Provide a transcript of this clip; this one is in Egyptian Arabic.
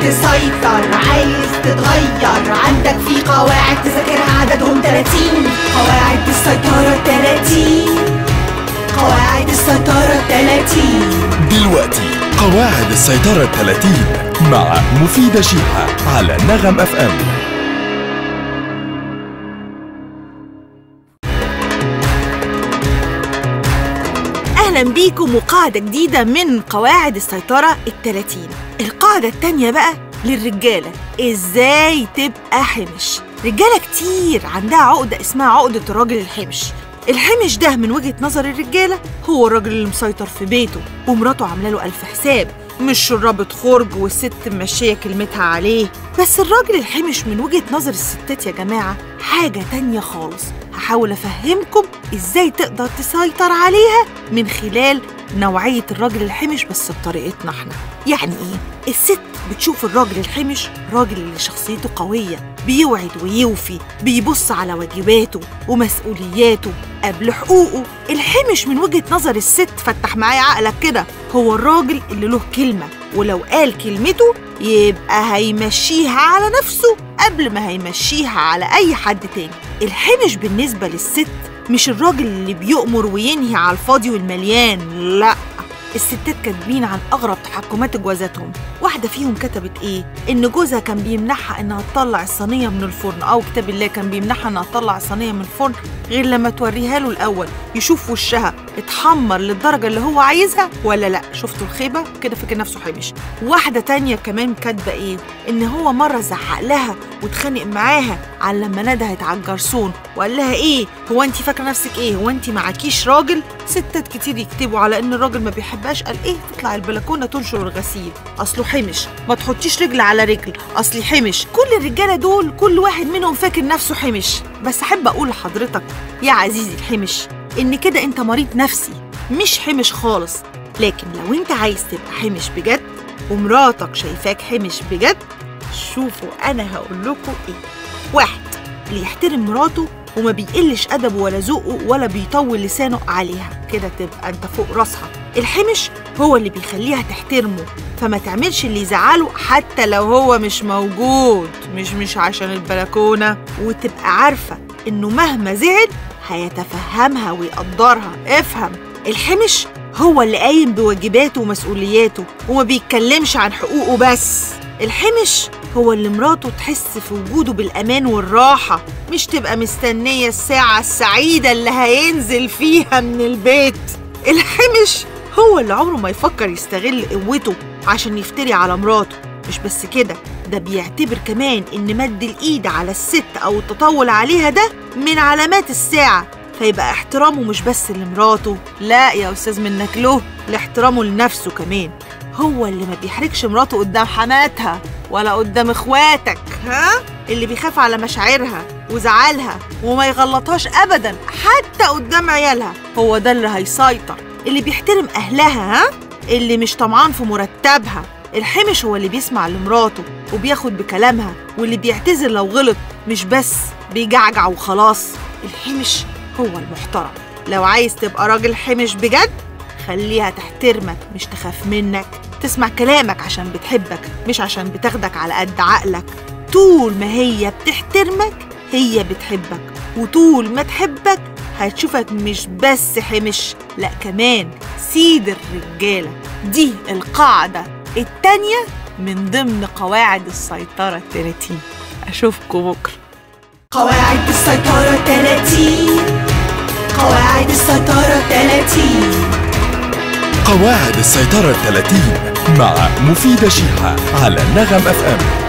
تسيطر عايز تتغير عندك في قواعد تذاكرها عددهم 30 قواعد السيطرة 30 قواعد السيطرة 30 دلوقتي قواعد السيطرة 30 مع مفيدة شيحة على نغم اف ام أهلا بيكم وقاعدة جديدة من قواعد السيطرة التلاتين القاعدة التانية بقى للرجالة إزاي تبقى حمش رجالة كتير عندها عقدة اسمها عقدة الراجل الحمش الحمش ده من وجهة نظر الرجالة هو الراجل اللي مسيطر في بيته ومراته عاملة له ألف حساب مش شرابة خرج والست ممشية كلمتها عليه بس الراجل الحمش من وجهة نظر الستات يا جماعة حاجة تانية خالص هحاول أفهمكم إزاي تقدر تسيطر عليها من خلال نوعية الراجل الحمش بس بطريقتنا احنا يعني ايه؟ الست بتشوف الراجل الحمش راجل اللي شخصيته قوية بيوعد ويوفي بيبص على واجباته ومسؤولياته قبل حقوقه الحمش من وجهة نظر الست فتح معايا عقلك كده هو الراجل اللي له كلمة ولو قال كلمته يبقى هيمشيها على نفسه قبل ما هيمشيها على أي حد تاني الحمش بالنسبة للست مش الراجل اللي بيؤمر وينهي على الفاضي والمليان لا الستات كاتبين عن أغرب تحكمات جوازاتهم واحدة فيهم كتبت إيه؟ إن جوزها كان بيمنعها إنها تطلع الصينية من الفرن أو كتاب الله كان بيمنعها إنها تطلع الصينية من الفرن غير لما توريها له الأول يشوف وشها اتحمر للدرجة اللي هو عايزها ولا لأ شفتوا الخيبة كده فاكر نفسه حمش واحدة تانية كمان كاتبة إيه؟ إن هو مرة زعق لها واتخانق معاها على لما ندهت على الجرسون وقال لها إيه؟ هو أنت فاكرة نفسك إيه؟ هو أنت معاكيش راجل؟ ستات كتير يكتبوا على إن الراجل ما بيحبهاش قال إيه؟ تطلع البلكونة تنشر الغسيل أصله حمش ما تحطيش رجل على رجل أصلي حمش كل الرجالة دول كل واحد منهم فاكر نفسه حمش بس أحب أقول لحضرتك يا عزيزي الحمش إن كده أنت مريض نفسي مش حمش خالص لكن لو أنت عايز تبقى حمش بجد ومراتك شايفاك حمش بجد شوفوا أنا هقول لكم إيه واحد اللي يحترم مراته وما بيقلش أدبه ولا ذوقه ولا بيطول لسانه عليها كده تبقى أنت فوق راسها الحمش هو اللي بيخليها تحترمه فما تعملش اللي يزعله حتى لو هو مش موجود مش مش عشان البلكونة وتبقى عارفة إنه مهما زعل هيتفهمها ويقدرها افهم الحمش هو اللي قايم بواجباته ومسؤولياته وما بيتكلمش عن حقوقه بس الحمش هو اللي مراته تحس في وجوده بالأمان والراحة مش تبقى مستنية الساعة السعيدة اللي هينزل فيها من البيت الحمش هو اللي عمره ما يفكر يستغل قوته عشان يفتري على مراته مش بس كده ده بيعتبر كمان إن مد الإيد على الست أو التطول عليها ده من علامات الساعة فيبقى احترامه مش بس لمراته لا يا أستاذ منك له لاحترامه لنفسه كمان هو اللي ما بيحرجش مراته قدام حماتها ولا قدام اخواتك ها اللي بيخاف على مشاعرها وزعلها وما يغلطهاش ابدا حتى قدام عيالها هو ده اللي هيسيطر اللي بيحترم اهلها ها اللي مش طمعان في مرتبها الحمش هو اللي بيسمع لمراته وبياخد بكلامها واللي بيعتذر لو غلط مش بس بيجعجع وخلاص الحمش هو المحترم لو عايز تبقى راجل حمش بجد خليها تحترمك مش تخاف منك تسمع كلامك عشان بتحبك مش عشان بتاخدك على قد عقلك طول ما هي بتحترمك هي بتحبك وطول ما تحبك هتشوفك مش بس حمش لا كمان سيد الرجالة دي القاعدة التانية من ضمن قواعد السيطرة التلاتين أشوفكم بكرة قواعد السيطرة 30 قواعد السيطرة 30 قواعد السيطرة 30 مع مفيدة شيحة على نغم اف ام